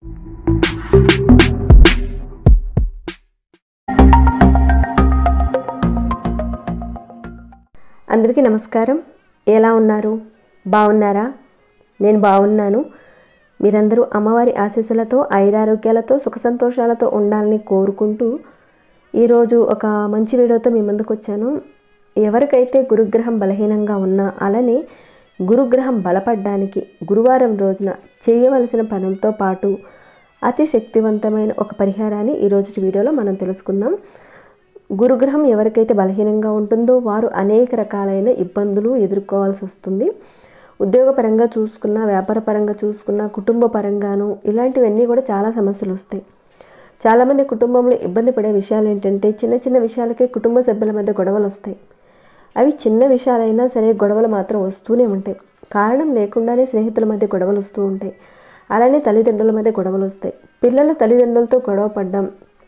అందరికీ నమస్కారం ఎలా ఉన్నారు బాగున్నారా నేను బాగున్నాను మీరందరూ అమ్మవారి ఆశీస్సులతో ఐరారోగ్యాలతో సుఖ సంతోషాలతో ఉండాలని కోరుకుంటూ ఈరోజు ఒక మంచి వీడియోతో మీ ముందుకు వచ్చాను ఎవరికైతే గురుగ్రహం బలహీనంగా ఉన్నా అలానే గురుగ్రహం బలపడ్డానికి గురువారం రోజున చేయవలసిన పనులతో పాటు అతి శక్తివంతమైన ఒక పరిహారాన్ని ఈరోజు వీడియోలో మనం తెలుసుకుందాం గురుగ్రహం ఎవరికైతే బలహీనంగా ఉంటుందో వారు అనేక రకాలైన ఇబ్బందులు ఎదుర్కోవాల్సి వస్తుంది ఉద్యోగపరంగా చూసుకున్నా వ్యాపారపరంగా చూసుకున్నా కుటుంబ పరంగాను ఇలాంటివన్నీ కూడా చాలా సమస్యలు వస్తాయి చాలామంది కుటుంబంలో ఇబ్బంది పడే విషయాలు ఏంటంటే చిన్న చిన్న విషయాలకే కుటుంబ సభ్యుల మధ్య గొడవలు వస్తాయి అవి చిన్న విషయాలైనా సరే గొడవలు మాత్రం వస్తూనే ఉంటాయి కారణం లేకుండానే స్నేహితుల మధ్య గొడవలు వస్తూ ఉంటాయి అలానే తల్లిదండ్రుల మధ్య గొడవలు వస్తాయి పిల్లలు తల్లిదండ్రులతో గొడవ పడ్డం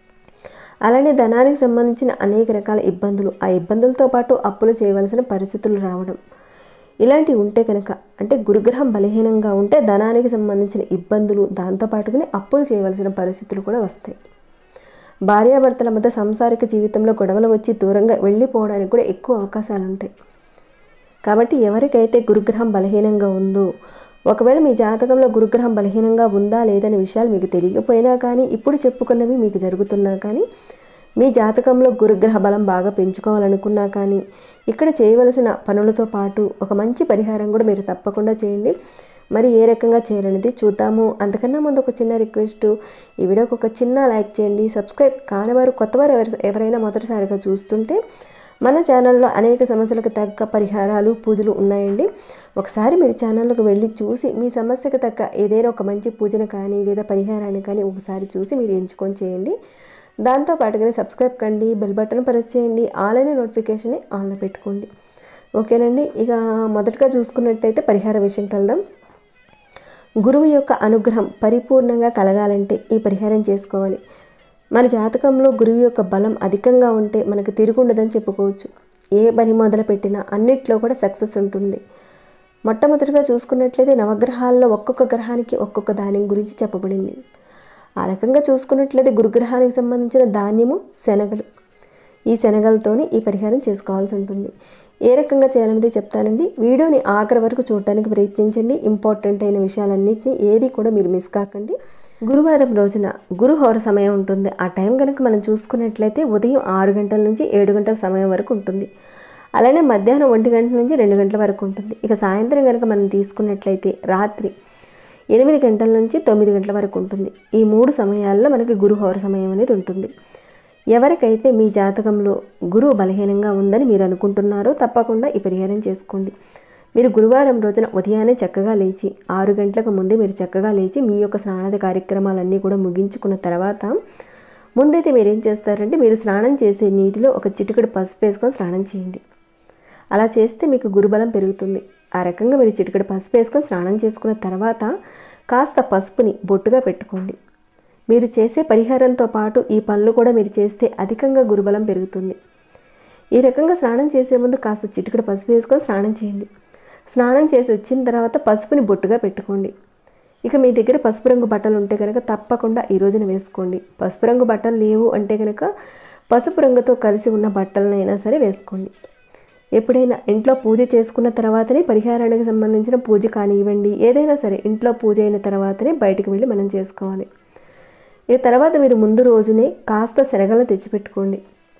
అలానే ధనానికి సంబంధించిన అనేక రకాల ఇబ్బందులు ఆ ఇబ్బందులతో పాటు అప్పులు చేయవలసిన పరిస్థితులు రావడం ఇలాంటివి ఉంటే కనుక అంటే గురుగ్రహం బలహీనంగా ఉంటే ధనానికి సంబంధించిన ఇబ్బందులు దాంతోపాటుగానే అప్పులు చేయవలసిన పరిస్థితులు కూడా వస్తాయి భార్యాభర్తల మధ్య సంసారిక జీవితంలో గొడవలు వచ్చి దూరంగా వెళ్ళిపోవడానికి కూడా ఎక్కువ అవకాశాలు ఉంటాయి కాబట్టి ఎవరికైతే గురుగ్రహం బలహీనంగా ఉందో ఒకవేళ మీ జాతకంలో గురుగ్రహం బలహీనంగా ఉందా లేదనే విషయాలు మీకు తెలియకపోయినా కానీ ఇప్పుడు చెప్పుకున్నవి మీకు జరుగుతున్నా కానీ మీ జాతకంలో గురుగ్రహ బలం బాగా పెంచుకోవాలనుకున్నా కానీ ఇక్కడ చేయవలసిన పనులతో పాటు ఒక మంచి పరిహారం కూడా మీరు తప్పకుండా చేయండి మరి ఏ రకంగా చేయాలనేది చూద్దాము అంతకన్నా ముందు ఒక చిన్న రిక్వెస్ట్ ఈ వీడియోకి ఒక చిన్న లైక్ చేయండి సబ్స్క్రైబ్ కానివారు కొత్తవారు ఎవరు ఎవరైనా మొదటిసారిగా చూస్తుంటే మన ఛానల్లో అనేక సమస్యలకు తగ్గ పరిహారాలు పూజలు ఉన్నాయండి ఒకసారి మీరు ఛానల్లోకి వెళ్ళి చూసి మీ సమస్యకు తగ్గ ఏదైనా ఒక మంచి పూజను కానీ లేదా పరిహారాన్ని కానీ ఒకసారి చూసి మీరు ఎంచుకొని చేయండి దాంతో పాటుగానే సబ్స్క్రైబ్ కండి బెల్ బటన్ ప్రెస్ చేయండి ఆల్ అనే నోటిఫికేషన్ ఆన్లో పెట్టుకోండి ఓకేనండి ఇక మొదటగా చూసుకున్నట్టయితే పరిహార విషయంకి వెళ్దాం గురువు యొక్క అనుగ్రహం పరిపూర్ణంగా కలగాలంటే ఈ పరిహారం చేసుకోవాలి మన జాతకంలో గురువు యొక్క బలం అధికంగా ఉంటే మనకు తిరుగుండదని చెప్పుకోవచ్చు ఏ పని మొదలు పెట్టినా అన్నిట్లో కూడా సక్సెస్ ఉంటుంది మొట్టమొదటిగా చూసుకున్నట్లయితే నవగ్రహాల్లో ఒక్కొక్క గ్రహానికి ఒక్కొక్క ధాన్యం గురించి చెప్పబడింది ఆ రకంగా చూసుకున్నట్లయితే గురుగ్రహానికి సంబంధించిన ధాన్యము శనగలు ఈ శనగలతోని ఈ పరిహారం చేసుకోవాల్సి ఉంటుంది ఏ రకంగా చేయాలనేది చెప్తానండి వీడియోని ఆఖరి వరకు చూడటానికి ప్రయత్నించండి ఇంపార్టెంట్ అయిన విషయాలన్నింటినీ ఏది కూడా మీరు మిస్ కాకండి గురువారం రోజున గురుహోర సమయం ఉంటుంది ఆ టైం కనుక మనం చూసుకున్నట్లయితే ఉదయం ఆరు గంటల నుంచి ఏడు గంటల సమయం వరకు ఉంటుంది అలానే మధ్యాహ్నం ఒంటి గంట నుంచి రెండు గంటల వరకు ఉంటుంది ఇక సాయంత్రం కనుక మనం తీసుకున్నట్లయితే రాత్రి ఎనిమిది గంటల నుంచి తొమ్మిది గంటల వరకు ఉంటుంది ఈ మూడు సమయాల్లో మనకి గురుహోర సమయం అనేది ఉంటుంది ఎవరికైతే మీ జాతకంలో గురువు బలహీనంగా ఉందని మీరు అనుకుంటున్నారో తప్పకుండా ఈ పరిహారం చేసుకోండి మీరు గురువారం రోజున ఉదయాన్నే చక్కగా లేచి ఆరు గంటలకు ముందే మీరు చక్కగా లేచి మీ యొక్క స్నానాది కార్యక్రమాలన్నీ కూడా ముగించుకున్న తర్వాత ముందైతే మీరు ఏం చేస్తారంటే మీరు స్నానం చేసే నీటిలో ఒక చిటికెడు పసుపు వేసుకొని స్నానం చేయండి అలా చేస్తే మీకు గురుబలం పెరుగుతుంది ఆ రకంగా మీరు చిటికెడు పసుపు వేసుకొని స్నానం చేసుకున్న తర్వాత కాస్త పసుపుని బొట్టుగా పెట్టుకోండి మీరు చేసే పరిహారంతో పాటు ఈ పనులు కూడా మీరు చేస్తే అధికంగా గురుబలం పెరుగుతుంది ఈ రకంగా స్నానం చేసే ముందు కాస్త చిటికెడు పసుపు వేసుకొని స్నానం చేయండి స్నానం చేసి వచ్చిన తర్వాత పసుపుని బొట్టుగా పెట్టుకోండి ఇక మీ దగ్గర పసుపు రంగు బట్టలు ఉంటే కనుక తప్పకుండా ఈ రోజున వేసుకోండి పసుపు రంగు బట్టలు లేవు అంటే కనుక పసుపు రంగుతో కలిసి ఉన్న బట్టలనైనా సరే వేసుకోండి ఎప్పుడైనా ఇంట్లో పూజ చేసుకున్న తర్వాతనే పరిహారానికి సంబంధించిన పూజ కానివ్వండి ఏదైనా సరే ఇంట్లో పూజ అయిన తర్వాతనే బయటకు వెళ్ళి మనం చేసుకోవాలి ఈ తర్వాత మీరు ముందు రోజునే కాస్త శనగలను తెచ్చిపెట్టుకోండి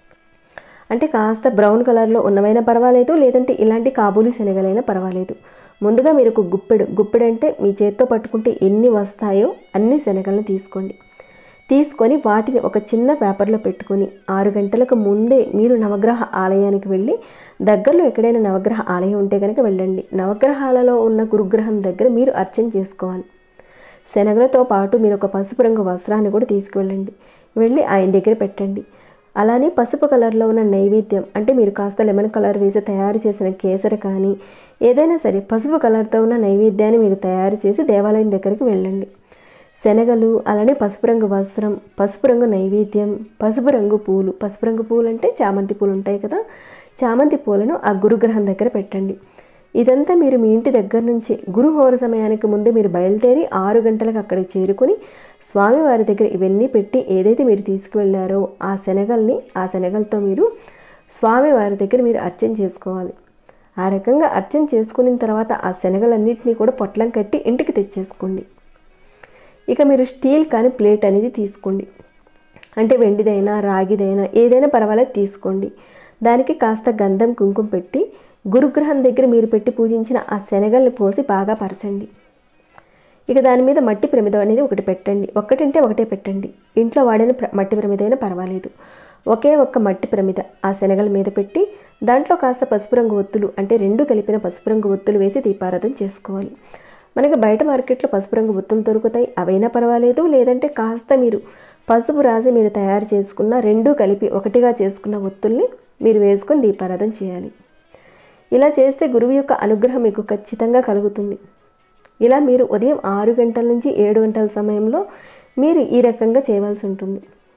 అంటే కాస్త బ్రౌన్ కలర్లో ఉన్నవైనా పర్వాలేదు లేదంటే ఇలాంటి కాబూలి శనగలైనా పర్వాలేదు ముందుగా మీరు ఒక గుప్పెడు గుప్పెడు అంటే మీ చేత్తో పట్టుకుంటే ఎన్ని వస్తాయో అన్ని శనగలను తీసుకోండి తీసుకొని వాటిని ఒక చిన్న పేపర్లో పెట్టుకొని ఆరు గంటలకు ముందే మీరు నవగ్రహ ఆలయానికి వెళ్ళి దగ్గరలో ఎక్కడైనా నవగ్రహ ఆలయం ఉంటే కనుక వెళ్ళండి నవగ్రహాలలో ఉన్న గురుగ్రహం దగ్గర మీరు అర్చన చేసుకోవాలి శనగలతో పాటు మీరు ఒక పసుపు రంగు వస్త్రాన్ని కూడా తీసుకువెళ్ళండి వెళ్ళి ఆయన దగ్గర పెట్టండి అలానే పసుపు కలర్లో ఉన్న నైవేద్యం అంటే మీరు కాస్త లెమన్ కలర్ వేసి తయారు చేసిన కేసరి కానీ ఏదైనా సరే పసుపు కలర్తో ఉన్న నైవేద్యాన్ని మీరు తయారు చేసి దేవాలయం దగ్గరికి వెళ్ళండి శనగలు అలానే పసుపు రంగు వస్త్రం పసుపు రంగు నైవేద్యం పసుపు రంగు పూలు పసుపు రంగు పూలు అంటే చామంతి పూలు ఉంటాయి కదా చామంతి పూలను ఆ గురుగ్రహం దగ్గర పెట్టండి ఇదంతా మీరు మీ ఇంటి దగ్గర నుంచి గురుహోర సమయానికి ముందే మీరు బయలుదేరి ఆరు గంటలకు అక్కడికి చేరుకుని స్వామివారి దగ్గర ఇవన్నీ పెట్టి ఏదైతే మీరు తీసుకువెళ్ళారో ఆ శనగల్ని ఆ శనగలతో మీరు స్వామివారి దగ్గర మీరు అర్చన చేసుకోవాలి ఆ రకంగా అర్చన చేసుకున్న తర్వాత ఆ శనగలన్నింటినీ కూడా పొట్లం కట్టి ఇంటికి తెచ్చేసుకోండి ఇక మీరు స్టీల్ కానీ ప్లేట్ అనేది తీసుకోండి అంటే వెండిదైనా రాగిదైనా ఏదైనా పర్వాలేదు తీసుకోండి దానికి కాస్త గంధం కుంకుమ పెట్టి గురుగ్రహం దగ్గర మీరు పెట్టి పూజించిన ఆ శనగల్ని పోసి బాగా పరచండి ఇక దాని మీద మట్టి ప్రమిద అనేది ఒకటి పెట్టండి ఒక్కటంటే ఒకటే పెట్టండి ఇంట్లో వాడిన ప్ర- మట్టి ప్రమిదైనా పర్వాలేదు ఒకే ఒక్క మట్టి ప్రమిద ఆ శనగల మీద పెట్టి దాంట్లో కాస్త పసుపు రంగు ఒత్తులు అంటే రెండు కలిపిన పసుపు రంగు ఒత్తులు వేసి దీపారాధన చేసుకోవాలి మనకి బయట మార్కెట్లో పసుపు రంగు ఒత్తులు దొరుకుతాయి అవైనా పర్వాలేదు లేదంటే కాస్త మీరు పసుపు రాసి మీరు తయారు చేసుకున్న రెండు కలిపి ఒకటిగా చేసుకున్న ఒత్తుల్ని మీరు వేసుకొని దీపారాధన చేయాలి ఇలా చేస్తే గురువు యొక్క అనుగ్రహం మీకు ఖచ్చితంగా కలుగుతుంది ఇలా మీరు ఉదయం ఆరు గంటల నుంచి ఏడు గంటల సమయంలో మీరు ఈ రకంగా చేయవలసి ఉంటుంది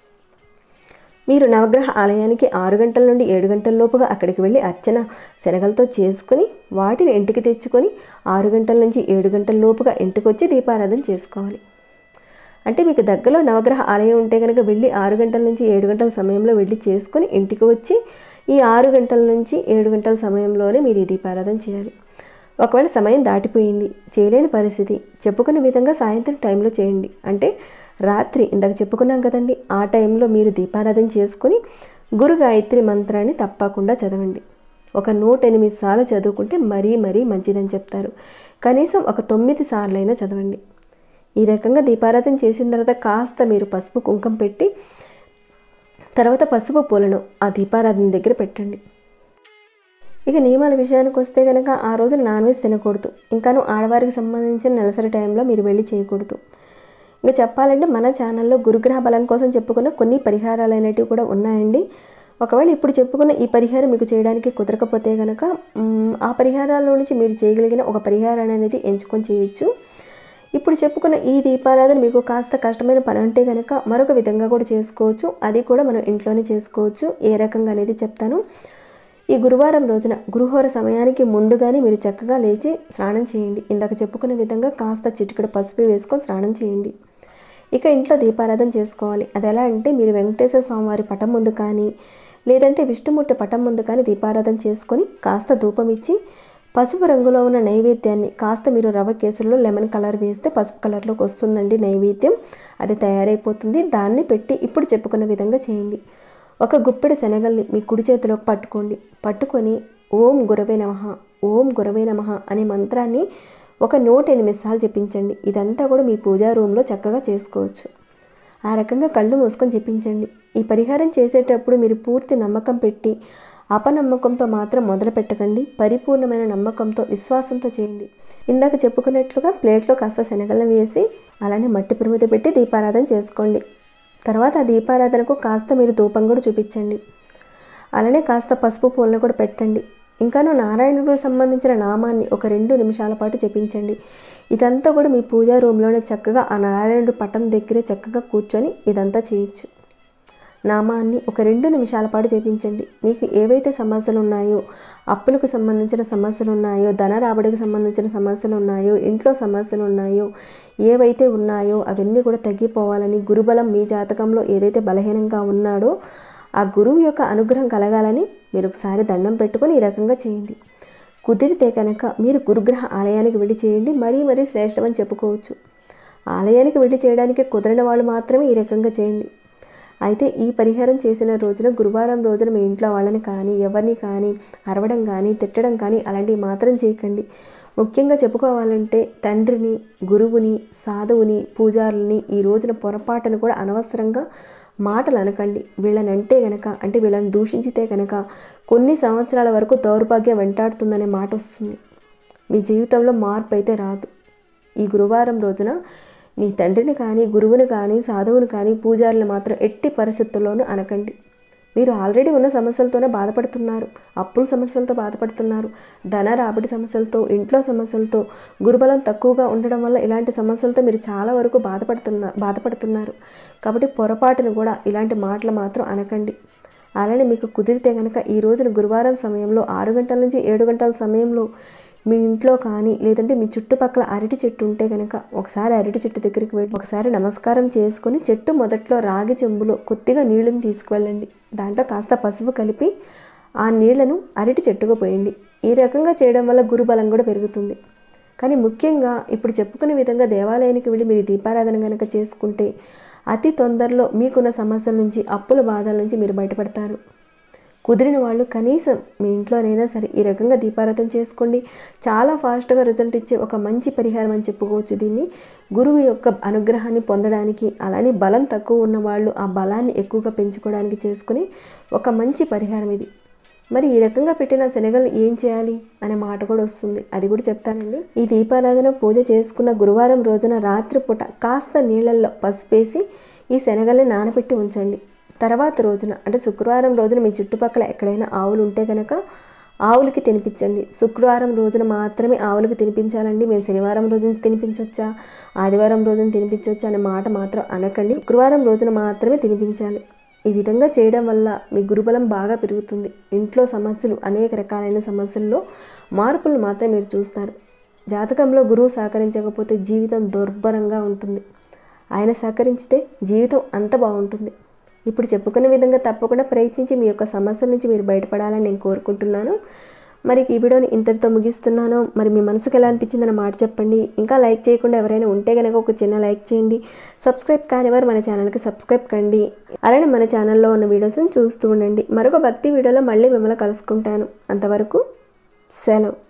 మీరు నవగ్రహ ఆలయానికి ఆరు గంటల నుండి ఏడు గంటల లోపుగా అక్కడికి వెళ్ళి అర్చన శనగలతో చేసుకుని వాటిని ఇంటికి తెచ్చుకొని ఆరు గంటల నుంచి ఏడు గంటల లోపుగా ఇంటికి వచ్చి దీపారాధన చేసుకోవాలి అంటే మీకు దగ్గరలో నవగ్రహ ఆలయం ఉంటే కనుక వెళ్ళి ఆరు గంటల నుంచి ఏడు గంటల సమయంలో వెళ్ళి చేసుకొని ఇంటికి వచ్చి ఈ ఆరు గంటల నుంచి ఏడు గంటల సమయంలోనే మీరు ఈ దీపారాధన చేయాలి ఒకవేళ సమయం దాటిపోయింది చేయలేని పరిస్థితి చెప్పుకున్న విధంగా సాయంత్రం టైంలో చేయండి అంటే రాత్రి ఇందాక చెప్పుకున్నాం కదండి ఆ టైంలో మీరు దీపారాధన చేసుకొని గురు గాయత్రి మంత్రాన్ని తప్పకుండా చదవండి ఒక నూట ఎనిమిది సార్లు చదువుకుంటే మరీ మరీ మంచిదని చెప్తారు కనీసం ఒక తొమ్మిది సార్లైనా చదవండి ఈ రకంగా దీపారాధన చేసిన తర్వాత కాస్త మీరు పసుపు కుంకం పెట్టి తర్వాత పసుపు పూలను ఆ దీపారాధన దగ్గర పెట్టండి ఇక నియమాల విషయానికి వస్తే కనుక ఆ రోజున నాన్ వెజ్ తినకూడదు ఇంకాను ఆడవారికి సంబంధించిన నెలసరి టైంలో మీరు వెళ్ళి చేయకూడదు ఇంకా చెప్పాలంటే మన ఛానల్లో గురుగ్రహ బలం కోసం చెప్పుకున్న కొన్ని పరిహారాలు అనేటివి కూడా ఉన్నాయండి ఒకవేళ ఇప్పుడు చెప్పుకున్న ఈ పరిహారం మీకు చేయడానికి కుదరకపోతే కనుక మ్, ఆ పరిహారాల నుంచి మీరు చేయగలిగిన ఒక పరిహారాన్ని అనేది ఎంచుకొని చేయొచ్చు ఇప్పుడు చెప్పుకున్న ఈ దీపారాధన మీకు కాస్త కష్టమైన పని అంటే కనుక మరొక విధంగా కూడా చేసుకోవచ్చు అది కూడా మనం ఇంట్లోనే చేసుకోవచ్చు ఏ రకంగా అనేది చెప్తాను ఈ గురువారం రోజున గురుహోర సమయానికి ముందుగానే మీరు చక్కగా లేచి స్నానం చేయండి ఇందాక చెప్పుకున్న విధంగా కాస్త చిటికెడు పసుపు వేసుకొని స్నానం చేయండి ఇక ఇంట్లో దీపారాధన చేసుకోవాలి అది ఎలా అంటే మీరు వెంకటేశ్వర స్వామివారి పటం ముందు కానీ లేదంటే విష్ణుమూర్తి పటం ముందు కానీ దీపారాధన చేసుకొని కాస్త ధూపం ఇచ్చి పసుపు రంగులో ఉన్న నైవేద్యాన్ని కాస్త మీరు రవ్వ కేసులో లెమన్ కలర్ వేస్తే పసుపు కలర్లోకి వస్తుందండి నైవేద్యం అది తయారైపోతుంది దాన్ని పెట్టి ఇప్పుడు చెప్పుకున్న విధంగా చేయండి ఒక గుప్పెడు శనగల్ని మీ కుడి చేతిలోకి పట్టుకోండి పట్టుకొని ఓం గురవే నమః ఓం గురవే నమః అనే మంత్రాన్ని ఒక నూట ఎనిమిది సార్లు జపించండి ఇదంతా కూడా మీ పూజా రూమ్లో చక్కగా చేసుకోవచ్చు ఆ రకంగా కళ్ళు మూసుకొని చెప్పించండి ఈ పరిహారం చేసేటప్పుడు మీరు పూర్తి నమ్మకం పెట్టి అపనమ్మకంతో మాత్రం మొదలు పెట్టకండి పరిపూర్ణమైన నమ్మకంతో విశ్వాసంతో చేయండి ఇందాక చెప్పుకున్నట్లుగా ప్లేట్లో కాస్త శనగలను వేసి అలానే మట్టి ప్రమిద పెట్టి దీపారాధన చేసుకోండి తర్వాత ఆ దీపారాధనకు కాస్త మీరు ధూపం కూడా చూపించండి అలానే కాస్త పసుపు పూలను కూడా పెట్టండి ఇంకాను నారాయణుడికి సంబంధించిన నామాన్ని ఒక రెండు నిమిషాల పాటు జపించండి ఇదంతా కూడా మీ పూజా రూమ్లోనే చక్కగా ఆ నారాయణుడి పటం దగ్గరే చక్కగా కూర్చొని ఇదంతా చేయొచ్చు నామాన్ని ఒక రెండు నిమిషాల పాటు జపించండి మీకు ఏవైతే సమస్యలు ఉన్నాయో అప్పులకు సంబంధించిన సమస్యలు ఉన్నాయో ధన రాబడికి సంబంధించిన సమస్యలు ఉన్నాయో ఇంట్లో సమస్యలు ఉన్నాయో ఏవైతే ఉన్నాయో అవన్నీ కూడా తగ్గిపోవాలని గురుబలం మీ జాతకంలో ఏదైతే బలహీనంగా ఉన్నాడో ఆ గురువు యొక్క అనుగ్రహం కలగాలని మీరు ఒకసారి దండం పెట్టుకొని ఈ రకంగా చేయండి కుదిరితే కనుక మీరు గురుగ్రహ ఆలయానికి వెళ్ళి చేయండి మరీ మరీ శ్రేష్టమని చెప్పుకోవచ్చు ఆలయానికి వెళ్ళి చేయడానికి కుదరని వాళ్ళు మాత్రమే ఈ రకంగా చేయండి అయితే ఈ పరిహారం చేసిన రోజున గురువారం రోజున మీ ఇంట్లో వాళ్ళని కానీ ఎవరిని కానీ అరవడం కానీ తిట్టడం కానీ అలాంటివి మాత్రం చేయకండి ముఖ్యంగా చెప్పుకోవాలంటే తండ్రిని గురువుని సాధువుని పూజారులని ఈ రోజున పొరపాటును కూడా అనవసరంగా మాటలు అనకండి వీళ్ళని అంటే గనక అంటే వీళ్ళని దూషించితే గనక కొన్ని సంవత్సరాల వరకు దౌర్భాగ్యం వెంటాడుతుందనే మాట వస్తుంది మీ జీవితంలో మార్పు అయితే రాదు ఈ గురువారం రోజున మీ తండ్రిని కానీ గురువుని కానీ సాధువుని కానీ పూజారులు మాత్రం ఎట్టి పరిస్థితుల్లోనూ అనకండి మీరు ఆల్రెడీ ఉన్న సమస్యలతోనే బాధపడుతున్నారు అప్పుల సమస్యలతో బాధపడుతున్నారు ధన రాబడి సమస్యలతో ఇంట్లో సమస్యలతో గురుబలం తక్కువగా ఉండడం వల్ల ఇలాంటి సమస్యలతో మీరు చాలా వరకు బాధపడుతున్నా బాధపడుతున్నారు కాబట్టి పొరపాటును కూడా ఇలాంటి మాటలు మాత్రం అనకండి అలానే మీకు కుదిరితే కనుక ఈ రోజున గురువారం సమయంలో ఆరు గంటల నుంచి ఏడు గంటల సమయంలో మీ ఇంట్లో కానీ లేదంటే మీ చుట్టుపక్కల అరటి చెట్టు ఉంటే కనుక ఒకసారి అరటి చెట్టు దగ్గరికి వెళ్ళి ఒకసారి నమస్కారం చేసుకొని చెట్టు మొదట్లో రాగి చెంబులో కొద్దిగా నీళ్ళని తీసుకువెళ్ళండి దాంట్లో కాస్త పసుపు కలిపి ఆ నీళ్లను అరటి చెట్టుకు పోయండి ఈ రకంగా చేయడం వల్ల గురుబలం కూడా పెరుగుతుంది కానీ ముఖ్యంగా ఇప్పుడు చెప్పుకునే విధంగా దేవాలయానికి వెళ్ళి మీరు దీపారాధన కనుక చేసుకుంటే అతి తొందరలో మీకున్న సమస్యల నుంచి అప్పుల బాధల నుంచి మీరు బయటపడతారు కుదిరిన వాళ్ళు కనీసం మీ ఇంట్లోనైనా సరే ఈ రకంగా దీపారాధన చేసుకోండి చాలా ఫాస్ట్గా రిజల్ట్ ఇచ్చే ఒక మంచి పరిహారం అని చెప్పుకోవచ్చు దీన్ని గురువు యొక్క అనుగ్రహాన్ని పొందడానికి అలానే బలం తక్కువ ఉన్న వాళ్ళు ఆ బలాన్ని ఎక్కువగా పెంచుకోవడానికి చేసుకుని ఒక మంచి పరిహారం ఇది మరి ఈ రకంగా పెట్టిన శనగలు ఏం చేయాలి అనే మాట కూడా వస్తుంది అది కూడా చెప్తానండి ఈ దీపారాధన పూజ చేసుకున్న గురువారం రోజున రాత్రిపూట కాస్త నీళ్ళల్లో పసుపేసి ఈ శనగల్ని నానబెట్టి ఉంచండి తర్వాత రోజున అంటే శుక్రవారం రోజున మీ చుట్టుపక్కల ఎక్కడైనా ఆవులు ఉంటే కనుక ఆవులకి తినిపించండి శుక్రవారం రోజున మాత్రమే ఆవులకి తినిపించాలండి మేము శనివారం రోజున తినిపించవచ్చా ఆదివారం రోజున తినిపించవచ్చా అనే మాట మాత్రం అనకండి శుక్రవారం రోజున మాత్రమే తినిపించాలి ఈ విధంగా చేయడం వల్ల మీ గురుబలం బాగా పెరుగుతుంది ఇంట్లో సమస్యలు అనేక రకాలైన సమస్యల్లో మార్పులు మాత్రం మీరు చూస్తారు జాతకంలో గురువు సహకరించకపోతే జీవితం దుర్భరంగా ఉంటుంది ఆయన సహకరించితే జీవితం అంత బాగుంటుంది ఇప్పుడు చెప్పుకునే విధంగా తప్పకుండా ప్రయత్నించి మీ యొక్క సమస్యల నుంచి మీరు బయటపడాలని నేను కోరుకుంటున్నాను మరి ఈ వీడియోని ఇంతటితో ముగిస్తున్నాను మరి మీ మనసుకు ఎలా అనిపించిందని మాట చెప్పండి ఇంకా లైక్ చేయకుండా ఎవరైనా ఉంటే కనుక ఒక చిన్న లైక్ చేయండి సబ్స్క్రైబ్ కానివారు మన ఛానల్కి సబ్స్క్రైబ్ కండి అలానే మన ఛానల్లో ఉన్న వీడియోస్ని చూస్తూ ఉండండి మరొక భక్తి వీడియోలో మళ్ళీ మిమ్మల్ని కలుసుకుంటాను అంతవరకు సెలవు